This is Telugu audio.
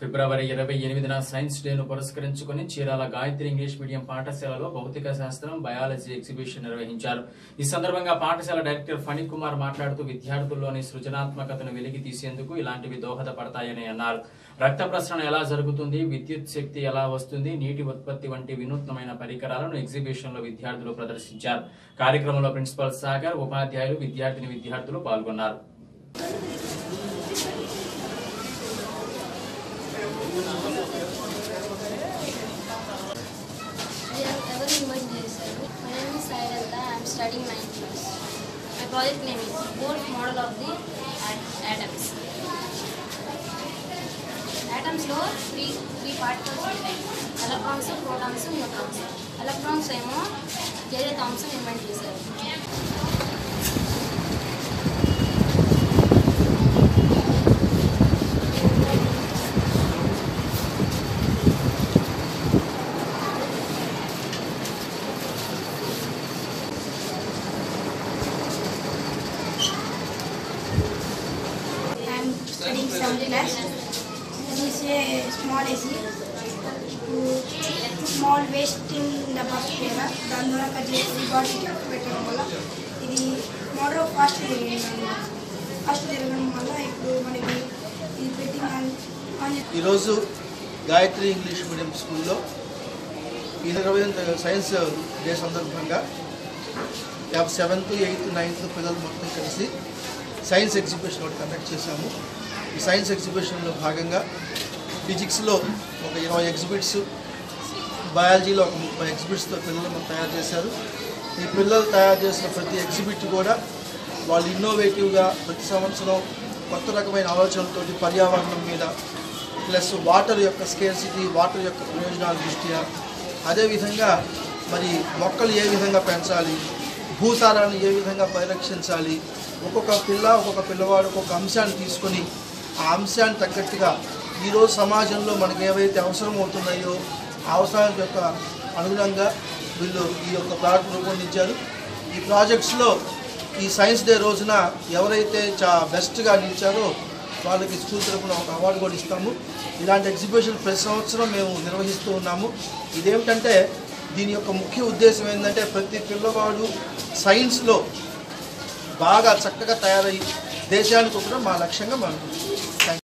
ఫిబ్రవరి ఇరవై ఎనిమిదిన సైన్స్ డేను పురస్కరించుకుని చీరాల గాయత్రి ఇంగ్లీష్ మీడియం పాఠశాలలో భౌతిక శాస్త్రం బయాలజీ ఎగ్జిబిషన్ నిర్వహించారు ఈ సందర్భంగా పాఠశాల డైరెక్టర్ ఫణి కుమార్ మాట్లాడుతూ విద్యార్థుల్లోని సృజనాత్మకతను వెలికి తీసేందుకు ఇలాంటివి దోహదపడతాయని అన్నారు రక్త ప్రసరణ ఎలా జరుగుతుంది విద్యుత్ శక్తి ఎలా వస్తుంది నీటి ఉత్పత్తి వంటి వినూత్నమైన పరికరాలను ఎగ్జిబిషన్ లో విద్యార్థులు ప్రదర్శించారు కార్యక్రమంలో ప్రిన్సిపల్ సాగర్ ఉపాధ్యాయులు విద్యార్థిని విద్యార్థులు పాల్గొన్నారు We have ever invite JSL. My name is Sairalda. I am studying 9th class. My project name is Bohr Model of the at- Atoms. Atoms లో త్రీ త్రీ పార్టికల్స్ ఉంటాయి ఎలక్ట్రాన్స్ ప్రోటాన్స్ న్యూట్రాన్స్ ఎలక్ట్రాన్స్ ఏమో జేజే థామ్సన్ ఇన్వెంట్ చేశారు I am studying seventh class. This is a small AC. To small waste in the atmosphere. దాని ద్వారా కట్ చేసి బాడీకి పెట్టడం వల్ల ఇది మోడల్ ఫాస్ట్ తిరిగింది ఫాస్ట్ తిరగడం వల్ల ఇప్పుడు మనకి ఇది పెట్టి ఆన్ ఆన్ చేసి ఈరోజు గాయత్రి ఇంగ్లీష్ మీడియం స్కూల్లో ఈ ఇరవై సైన్స్ డే సందర్భంగా సెవెంత్ ఎయిత్ నైన్త్ పిల్లలు మొత్తం కలిసి సైన్స్ ఎగ్జిబిషన్ ఒకటి కండక్ట్ చేశాము ఈ సైన్స్ ఎగ్జిబిషన్లో భాగంగా ఫిజిక్స్లో ఒక ఇరవై ఎగ్జిబిట్స్ బయాలజీలో ఒక ముప్పై ఎగ్జిబిట్స్తో పిల్లలు మనం తయారు చేశారు ఈ పిల్లలు తయారు చేసిన ప్రతి ఎగ్జిబిట్ కూడా వాళ్ళు ఇన్నోవేటివ్గా ప్రతి సంవత్సరం కొత్త రకమైన ఆలోచనలతోటి పర్యావరణం మీద ప్లస్ వాటర్ యొక్క స్కేర్సిటీ వాటర్ యొక్క ప్రయోజనాల దృష్ట్యా అదేవిధంగా మరి మొక్కలు ఏ విధంగా పెంచాలి భూసారాన్ని ఏ విధంగా పరిరక్షించాలి ఒక్కొక్క పిల్ల ఒక్కొక్క పిల్లవాడు ఒక్కొక్క అంశాన్ని తీసుకొని ఆ అంశాన్ని తగ్గట్టుగా ఈరోజు సమాజంలో మనకు ఏవైతే అవసరం అవుతున్నాయో ఆ అవసరాల యొక్క అనుగుణంగా వీళ్ళు ఈ యొక్క ప్రాజెక్ట్ రూపొందించారు ఈ ప్రాజెక్ట్స్లో ఈ సైన్స్ డే రోజున ఎవరైతే చా బెస్ట్గా నిలిచారో వాళ్ళకి స్కూల్ తరఫున ఒక అవార్డు కూడా ఇస్తాము ఇలాంటి ఎగ్జిబిషన్ ప్రతి సంవత్సరం మేము నిర్వహిస్తూ ఉన్నాము ఇదేమిటంటే దీని యొక్క ముఖ్య ఉద్దేశం ఏంటంటే ప్రతి పిల్లవాడు సైన్స్లో బాగా చక్కగా తయారయ్యి దేశానికి కూడా మా లక్ష్యంగా మనం